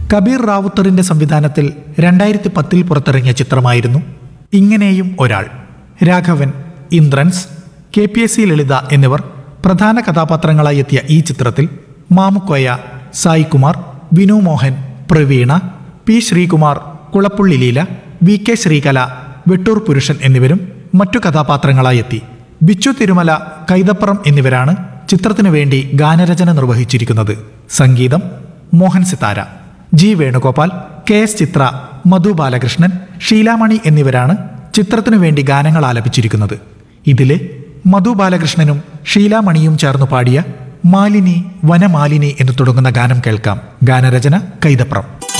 കബീർ റാവുത്തറിന്റെ സംവിധാനത്തിൽ രണ്ടായിരത്തി പത്തിൽ പുറത്തിറങ്ങിയ ചിത്രമായിരുന്നു ഇങ്ങനെയും ഒരാൾ Raghavan Indrans K P S C Lalitha എന്നിവർ പ്രധാന കഥാപാത്രങ്ങളായി എത്തിയ ഈ ചിത്രത്തിൽ Mamukkoya Saikumar Vinu Mohan Praveena P Sreekumar Kulappulli Leela V K Sreekala Vettoor Purushan എന്നിവരും മറ്റു കഥാപാത്രങ്ങളായി എത്തി ബിച്ചു തിരുമല കൈതപ്പുറം എന്നിവരാണ് ചിത്രത്തിനു വേണ്ടി ഗാനരചന നിർവഹിച്ചിരിക്കുന്നത് സംഗീതം Mohan Sithara G Venugopal K S Chithra Madhu Balakrishnan Sheelamani എന്നിവരാണ് ചിത്രത്തിനു വേണ്ടി ഗാനങ്ങൾ ആലപിച്ചിരിക്കുന്നത് ഇതിലെ മധു ബാലകൃഷ്ണനും ഷീലാമണിയും ചേർന്ന് പാടിയ മാലിനി വനമാലിനി എന്ന് തുടങ്ങുന്ന ഗാനം കേൾക്കാം ഗാനരചന കൈതപ്രം